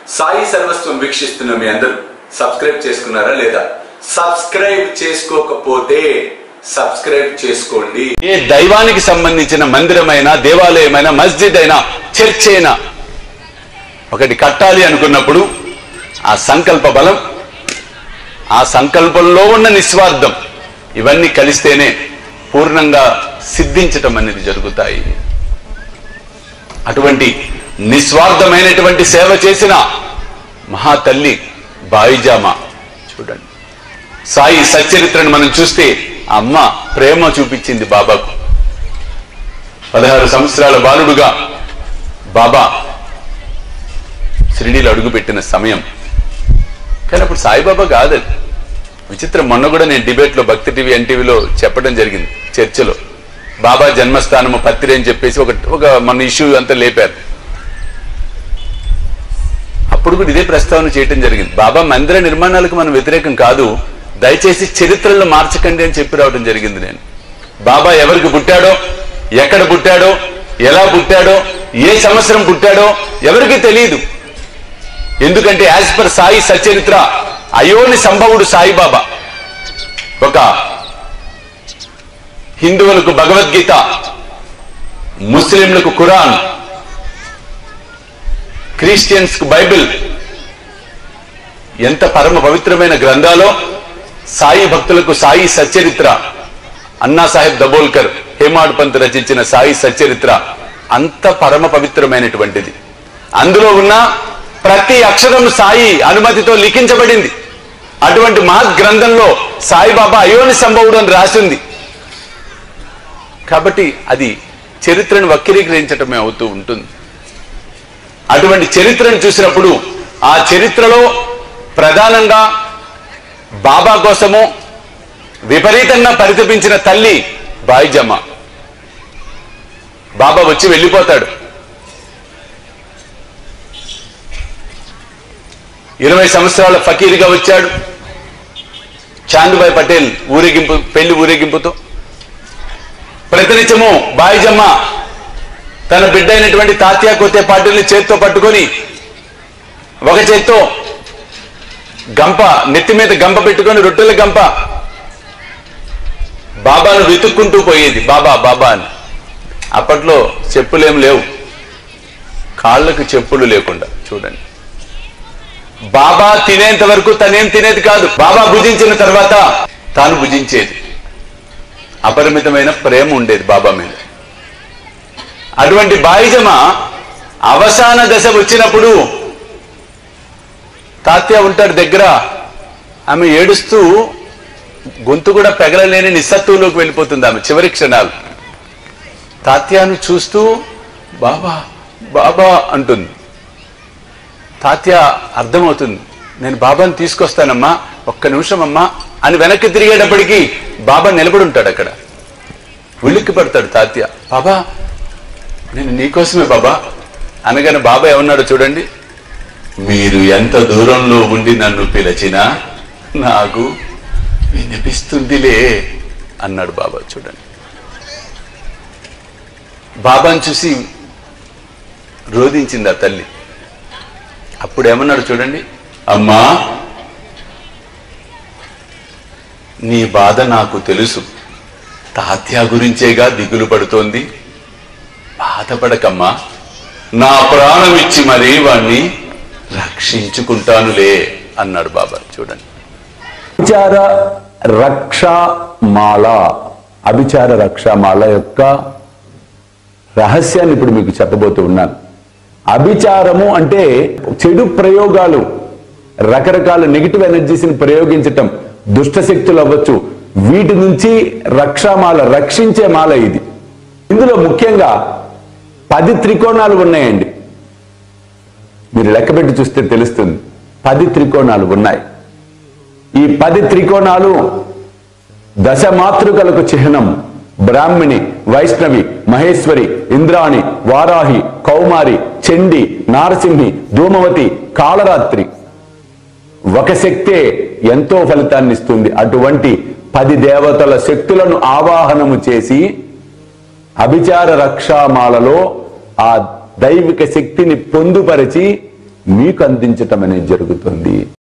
సాయి సర్వస్వం వీక్షిస్తున్న మీ అందరూ సబ్స్క్రైబ్ చేసుకున్నారా లేదా సబ్స్క్రైబ్ చేసుకోకపోతే సబ్స్క్రైబ్ చేసుకోండి ఏ దైవానికి సంబంధించిన మందిరమైనా దేవాలయమైనా మస్జిద్ అయినా చర్చ్ అయినా ఒకటి కట్టాలి అనుకున్నప్పుడు ఆ సంకల్ప బలం ఆ సంకల్పంలో ఉన్న నిస్వార్థం ఇవన్నీ కలిస్తేనే పూర్ణంగా సిద్ధించటం అనేది జరుగుతాయి అటువంటి నిస్వార్థమైనటువంటి సేవ చేసిన మహాతల్లి బాయిజామా చూడండి సాయి సచ్చరిత్రను మనం చూస్తే ఆ అమ్మ ప్రేమ చూపించింది బాబాకు పదహారు సంవత్సరాల బాలుడుగా బాబా షిరిడీలో అడుగుపెట్టిన సమయం కానీ అప్పుడు సాయిబాబా కాదు అది విచిత్రం మొన్న కూడా నేను డిబేట్ లో భక్తి టీవీ ఎన్టీవీలో చెప్పడం జరిగింది చర్చలో బాబా జన్మస్థానము పత్రి అని చెప్పేసి ఒక ఒక మన ఇష్యూ అంతా లేపారు అప్పుడు కూడా ఇదే ప్రస్తావన చేయటం జరిగింది బాబా మందిర నిర్మాణాలకు మనం వ్యతిరేకం కాదు దయచేసి చరిత్రలను మార్చకండి అని చెప్పి రావడం జరిగింది నేను బాబా ఎవరికి పుట్టాడో ఎక్కడ పుట్టాడో ఎలా పుట్టాడో ఏ సంవత్సరం పుట్టాడో ఎవరికి తెలియదు ఎందుకంటే యాజ్ పర్ సాయి సచరిత్ర అయోని సంభవుడు సాయిబాబా ఒక హిందువులకు భగవద్గీత ముస్లింలకు ఖురాన్ క్రిస్టియన్స్ కు బైబిల్ ఎంత పరమ పవిత్రమైన గ్రంథాలో సాయి భక్తులకు సాయి సచ్చరిత్ర అన్నా సాహెబ్ దబోల్కర్ హేమాడ్ పంత్ రచించిన సాయి సచ్చరిత్ర అంత పరమ పవిత్రమైనటువంటిది అందులో ఉన్న ప్రతి అక్షరం సాయి అనుమతితో లిఖించబడింది అటువంటి మహత్ గ్రంథంలో సాయిబాబా అయోని సంభవుడు అని రాసింది కాబట్టి అది చరిత్రను వక్రీకరించటమే అవుతూ ఉంటుంది అటువంటి చరిత్రను చూసినప్పుడు ఆ చరిత్రలో ప్రధానంగా బాబా కోసము విపరీతంగా పరితపించిన తల్లి బాయిజమ్మ బాబా వచ్చి వెళ్ళిపోతాడు ఇరవై సంవత్సరాల ఫకీర్గా వచ్చాడు చాందుబాయ్ పటేల్ ఊరేగింపు పెళ్లి ఊరేగింపుతో ప్రతినిత్యము బాయిజమ్మ తన బిడ్డ అయినటువంటి తాత్యా కొత్తే పాటిల్ని చేత్తో పట్టుకొని ఒక చేత్తో గంప నెత్తి మీద గంప పెట్టుకొని రొట్టెల గంప బాబాను వెతుక్కుంటూ పోయేది బాబా బాబా అని అప్పట్లో చెప్పులేం లేవు కాళ్ళకు చెప్పులు లేకుండా చూడండి బాబా తినేంత వరకు తనేం తినేది కాదు బాబా భుజించిన తర్వాత తాను భుజించేది అపరిమితమైన ప్రేమ ఉండేది బాబా మీద అటువంటి బాయిజమ అవసాన దశ వచ్చినప్పుడు తాత్య ఉంటాడు దగ్గర ఆమె ఏడుస్తూ గొంతు కూడా పెగలలేని నిస్సత్తులోకి వెళ్ళిపోతుంది ఆమె చివరి క్షణాలు తాత్యాను చూస్తూ బాబా బాబా అంటుంది తాత్య అర్థమవుతుంది నేను బాబాని తీసుకొస్తానమ్మా ఒక్క నిమిషం అమ్మా అని వెనక్కి తిరిగేటప్పటికి బాబా నిలబడి ఉంటాడు అక్కడ ఉలిక్కి పడతాడు తాత్య బాబా నేను నీకోసమే బాబా అనగానే బాబా ఏమన్నాడు చూడండి మీరు ఎంత దూరంలో ఉండి నన్ను పిలిచినా నాకు వినిపిస్తుందిలే అన్నాడు బాబా చూడండి బాబాని చూసి రోధించింది ఆ తల్లి అప్పుడు ఏమన్నాడు చూడండి అమ్మా నీ బాధ నాకు తెలుసు తాత్యా గురించేగా దిగులు పడుతోంది బాధపడకమ్మా నా ప్రాణం ఇచ్చి మరీ వాణ్ణి రక్షించుకుంటానులే అన్నాడు బాబా చూడండి అభిచార రక్షామాల అభిచార రక్షామాల యొక్క రహస్యాన్ని ఇప్పుడు మీకు చెప్పబోతూ ఉన్నాను అభిచారము అంటే చెడు ప్రయోగాలు రకరకాల నెగిటివ్ ఎనర్జీస్ని ప్రయోగించటం దుష్ట శక్తులు అవ్వచ్చు వీటి నుంచి రక్షామాల రక్షించే మాల ఇది ఇందులో ముఖ్యంగా పది త్రికోణాలు ఉన్నాయండి మీరు లెక్కపెట్టి చూస్తే తెలుస్తుంది పది త్రికోణాలు ఉన్నాయి ఈ పది త్రికోణాలు దశ మాతృకలకు చిహ్నం బ్రాహ్మిణి వైష్ణవి మహేశ్వరి ఇంద్రాణి వారాహి కౌమారి చండి నారసింహి ధూమవతి కాళరాత్రి ఒక శక్తే ఎంతో ఫలితాన్ని ఇస్తుంది అటువంటి పది దేవతల శక్తులను ఆవాహనము చేసి అభిచార రక్షామాలలో ఆ దైవిక శక్తిని పొందుపరిచి మీకు అందించటం అనేది జరుగుతుంది